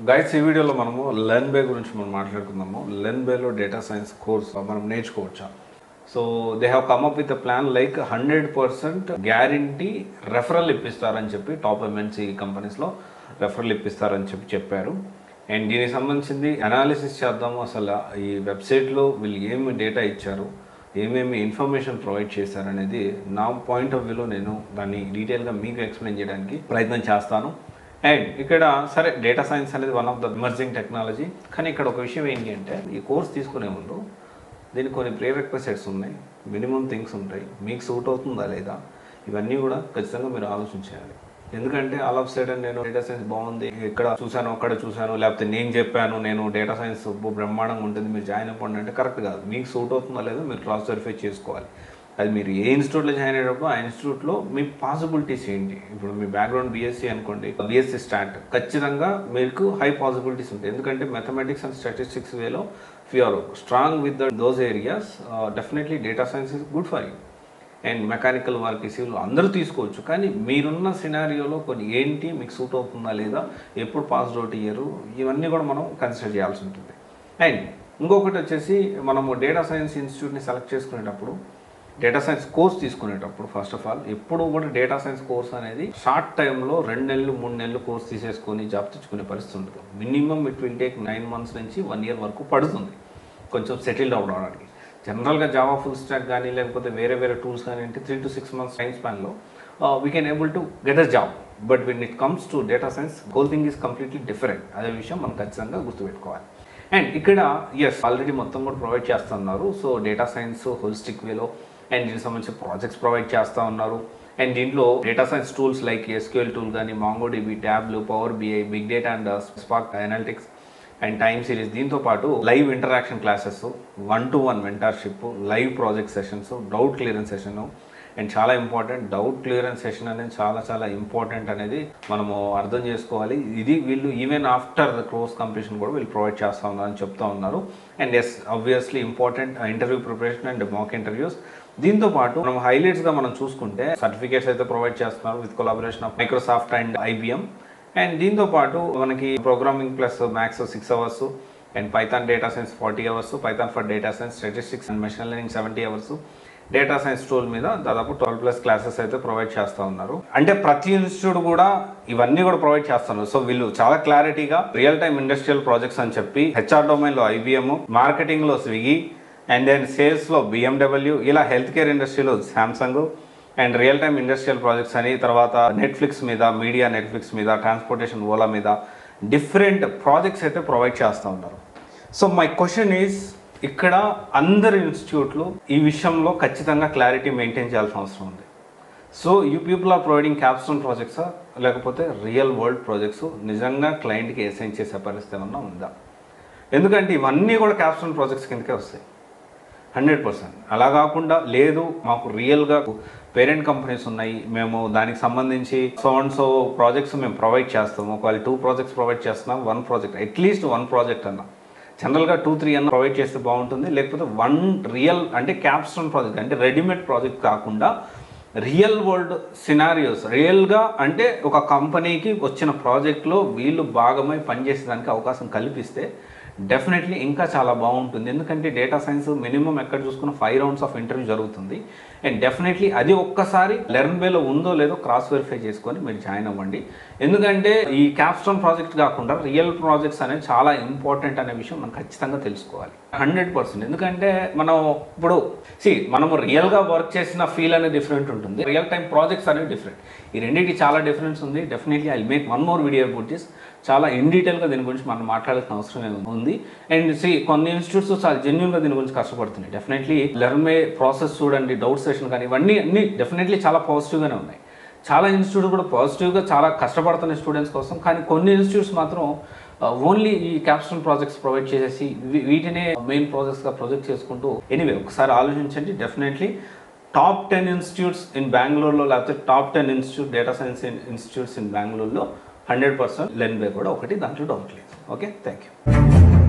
guides ఈ వీడియోలో మనము లెర్న్ బే గురించి మనం మాట్లాడుకుందాము లెర్న్ బేలో డేటా సైన్స్ కోర్స్ మనం నేర్చుకోవచ్చా so they have come up with plan like hundred percent guarantee referral ఇప్పిస్తారని చెప్పి టాప్ ఎంఎన్సీ కంపెనీస్లో రెఫరల్ ఇప్పిస్తారని చెప్పి చెప్పారు అండ్ దీనికి సంబంధించింది అనాలిసిస్ చేద్దాము అసలు ఈ వెబ్సైట్లో వీళ్ళు ఏమి డేటా ఇచ్చారు ఏమేమి ఇన్ఫర్మేషన్ ప్రొవైడ్ చేశారనేది నా పాయింట్ ఆఫ్ వ్యూలో నేను దాన్ని డీటెయిల్గా మీకు ఎక్స్ప్లెయిన్ చేయడానికి ప్రయత్నం చేస్తాను అండ్ ఇక్కడ సరే డేటా సైన్స్ అనేది one of the emerging technology కానీ ఇక్కడ ఒక విషయం ఏంటి అంటే ఈ కోర్స్ తీసుకునే ముందు దీనికి కొన్ని ప్రీ రిక్వెసెట్స్ ఉన్నాయి మినిమం థింగ్స్ ఉంటాయి మీకు సూట్ అవుతుందా లేదా ఇవన్నీ కూడా ఖచ్చితంగా మీరు ఆలోచించాలి ఎందుకంటే ఆల్ ఆఫ్ సైడన్ నేను డేటా సైన్స్ బాగుంది ఇక్కడ చూశాను అక్కడ చూశాను లేకపోతే నేను చెప్పాను నేను డేటా సైన్స్ బ్రహ్మాండంగా ఉంటుంది మీరు జాయిన్ అవ్వండి అంటే కరెక్ట్ కాదు మీకు సూట్ అవుతుందా లేదో మీరు క్రాస్ వెరిఫై చేసుకోవాలి అది మీరు ఏ ఇన్స్టిట్యూట్లో జాయిన్ అయ్యేటప్పుడు ఆ ఇన్స్టిట్యూట్లో మీ పాసిబిలిటీస్ ఏంటి ఇప్పుడు మీ బ్యాక్గ్రౌండ్ బీఎస్సీ అనుకోండి బీఎస్సీ స్టార్ట్ ఖచ్చితంగా మీకు హై పాసిబిలిటీస్ ఉంటాయి ఎందుకంటే మెథమెటిక్స్ అండ్ స్టాటిస్టిక్స్ వేలో if you are strong with the those areas definitely data science is good for you and mechanical work civil అందరూ తీసుకోవచ్చు కానీ మీరున్న సినారియోలో కొన్ని ఏంటి మీకు సూట్ అవుతుందా లేదా ఎప్పుడు పాస్డ్ అవుట్ ఇయ్యరు ఇవన్నీ కూడా మనం కన్సిడర్ చేయాల్సి ఉంటుంది అండ్ ఇంకొకటి వచ్చేసి మనము డేటా సైన్స్ ఇన్స్టిట్యూట్ని సెలెక్ట్ చేసుకునేటప్పుడు డేటా సైన్స్ కోర్స్ తీసుకునేటప్పుడు ఫస్ట్ ఆఫ్ ఆల్ ఎప్పుడు కూడా డేటా సైన్స్ కోర్స్ అనేది షార్ట్ టైంలో రెండు నెలలు మూడు నెలలు కోర్స్ తీసేసుకొని జాబ్ తెచ్చుకునే పరిస్థితి ఉండదు minimum it will take nine months నుంచి వన్ ఇయర్ వరకు పడుతుంది కొంచెం సెటిల్డ్ అవడానికి జనరల్గా జావా ఫుల్ స్టాక్ కానీ లేకపోతే వేరే వేరే టూల్స్ కానీ అంటే three to six months time స్పాన్లో we can able to get a job but when it comes to data science whole thing is completely different అదే విషయం మనం ఖచ్చితంగా గుర్తుపెట్టుకోవాలి అండ్ ఇక్కడ ఎస్ ఆల్రెడీ మొత్తం కూడా ప్రొవైడ్ చేస్తున్నారు సో డేటా సైన్స్ హోలిస్టిక్ వేలో అండ్ దీనికి సంబంధించి ప్రాజెక్ట్స్ ప్రొవైడ్ చేస్తూ ఉన్నారు అండ్ దీంట్లో data science tools like SQL tool కానీ Mongo DB Tableau power BI big data and spark analytics and time series దీంతో పాటు live interaction classes one to one mentorship live project sessions doubt clearance session and చాలా important doubt clearance session అనేది చాలా చాలా important అనేది మనము అర్థం చేసుకోవాలి ఇది వీళ్ళు even after the course completion కూడా వీళ్ళు ప్రొవైడ్ చేస్తూ ఉన్నారని చెప్తా ఉన్నారు and yes obviously important interview preparation and mock interviews దీంతో పాటు మనం హైలైట్స్ గా మనం చూసుకుంటే సర్టిఫికేట్స్ అయితే ప్రొవైడ్ చేస్తున్నారు with collaboration of Microsoft and IBM and దీంతో పాటు మనకి programming plus maths six hours and Python data science forty hours Python for data science statistics and machine learning seventy hours data science tool మీద దాదాపు twelve plus classes అయితే provide చేస్తూ ఉన్నారు అంటే ప్రతి ఇన్స్టిట్యూట్ కూడా ఇవన్నీ కూడా ప్రొవైడ్ చేస్తున్నారు సో వీళ్ళు చాలా క్లారిటీగా రియల్ టైమ్ ఇండస్ట్రియల్ ప్రాజెక్ట్స్ అని చెప్పి హెచ్ఆర్ డొమైన్ లో ఐబిఎం మార్కెటింగ్ లో స్విగ్గీ అండ్ దెన్ సేల్స్లో బిఎండబ్ల్యూ ఇలా హెల్త్ కేర్ ఇండస్ట్రీలో Samsung and real time industrial projects అని తర్వాత నెట్ఫ్లిక్స్ మీద మీడియా నెట్ఫ్లిక్స్ మీద ట్రాన్స్పోర్టేషన్ ఓలా మీద డిఫరెంట్ ప్రాజెక్ట్స్ అయితే ప్రొవైడ్ చేస్తూ ఉన్నారు సో మై క్వశ్చన్ ఈజ్ ఇక్కడ అందరు ఇన్స్టిట్యూట్లు ఈ విషయంలో ఖచ్చితంగా క్లారిటీ మెయింటైన్ చేయాల్సిన అవసరం ఉంది so you people are providing capstone ప్రాజెక్ట్సా లేకపోతే రియల్ వరల్డ్ ప్రాజెక్ట్స్ నిజంగా క్లయింట్కి అసైన్ చేసే పరిస్థితి ఏమన్నా ఉందా ఎందుకంటే ఇవన్నీ కూడా క్యాప్స్టోన్ ప్రాజెక్ట్స్ కిందకే వస్తాయి హండ్రెడ్ పర్సెంట్ అలా కాకుండా లేదు మాకు రియల్గా పేరెంట్ కంపెనీస్ ఉన్నాయి మేము దానికి సంబంధించి సో అండ్ సో ప్రాజెక్ట్స్ మేము ప్రొవైడ్ చేస్తాము ఒకవేళ టూ ప్రాజెక్ట్స్ ప్రొవైడ్ చేస్తున్నాం one project at least one project అన్న జనరల్గా టూ త్రీ అన్న ప్రొవైడ్ చేస్తే బాగుంటుంది లేకపోతే వన్ రియల్ అంటే క్యాప్స్టోన్ ప్రాజెక్ట్ అంటే రెడీమేడ్ ప్రాజెక్ట్ కాకుండా రియల్ వరల్డ్ సినారియోస్ రియల్గా అంటే ఒక కంపెనీకి వచ్చిన ప్రాజెక్ట్లో వీళ్ళు భాగమై పనిచేసేదానికి అవకాశం కల్పిస్తే డెఫినెట్లీ ఇంకా చాలా బాగుంటుంది ఎందుకంటే డేటా సైన్స్ మినిమం ఎక్కడ చూసుకున్న ఫైవ్ రౌండ్స్ ఆఫ్ ఇంటర్వ్యూ జరుగుతుంది అండ్ డెఫినెట్లీ అది ఒక్కసారి లెర్న్ బేలో ఉందో లేదో క్రాస్ వెరిఫై చేసుకొని మీరు జాయిన్ అవ్వండి ఎందుకంటే ఈ క్యాప్స్టోన్ ప్రాజెక్ట్ కాకుండా రియల్ ప్రాజెక్ట్స్ అనేవి చాలా ఇంపార్టెంట్ అనే విషయం మనం ఖచ్చితంగా తెలుసుకోవాలి హండ్రెడ్ పర్సెంట్ ఎందుకంటే మనం ఇప్పుడు సి మనము రియల్గా వర్క్ చేసిన ఫీల్ అనేది డిఫరెంట్ ఉంటుంది రియల్ టైం ప్రాజెక్ట్స్ అనేవి డిఫరెంట్ ఈ రెండింటికి చాలా డిఫరెన్స్ ఉంది definitely I make one more video about this చాలా ఇన్ డీటెయిల్గా దీని గురించి మనం మాట్లాడాల్సిన అవసరం ఏమి ఉంది అండ్ సి కొన్ని ఇన్స్టిట్యూట్స్ చాలా జెన్యున్గా దీని గురించి కష్టపడుతున్నాయి డెఫినెట్లీ లెర్న్ మే ప్రాసెస్ చూడండి డౌట్ సెషన్ కానీ ఇవన్నీ అన్ని డెఫినెట్లీ చాలా పాజిటివ్గానే ఉన్నాయి చాలా ఇన్స్టిట్యూట్ కూడా పాజిటివ్గా చాలా కష్టపడుతున్న స్టూడెంట్స్ కోసం కానీ కొన్ని ఇన్స్టిట్యూట్స్ మాత్రం ఓన్లీ ఈ క్యాప్స్టోన్ ప్రాజెక్ట్స్ ప్రొవైడ్ చేసేసి వీ- వీటినే మెయిన్ ప్రాజెక్ట్స్గా ప్రొజెక్ట్ చేసుకుంటూ ఎనీవే ఒకసారి ఆలోచించండి definitely top ten institutes in బెంగళూరులో లేకపోతే top ten institute data science institutes in బెంగళూరులో హండ్రెడ్ పర్సెంట్ లెన్ బే కూడా ఒకటి దాంట్లో డౌట్ లేదు ఓకే థ్యాంక్ యూ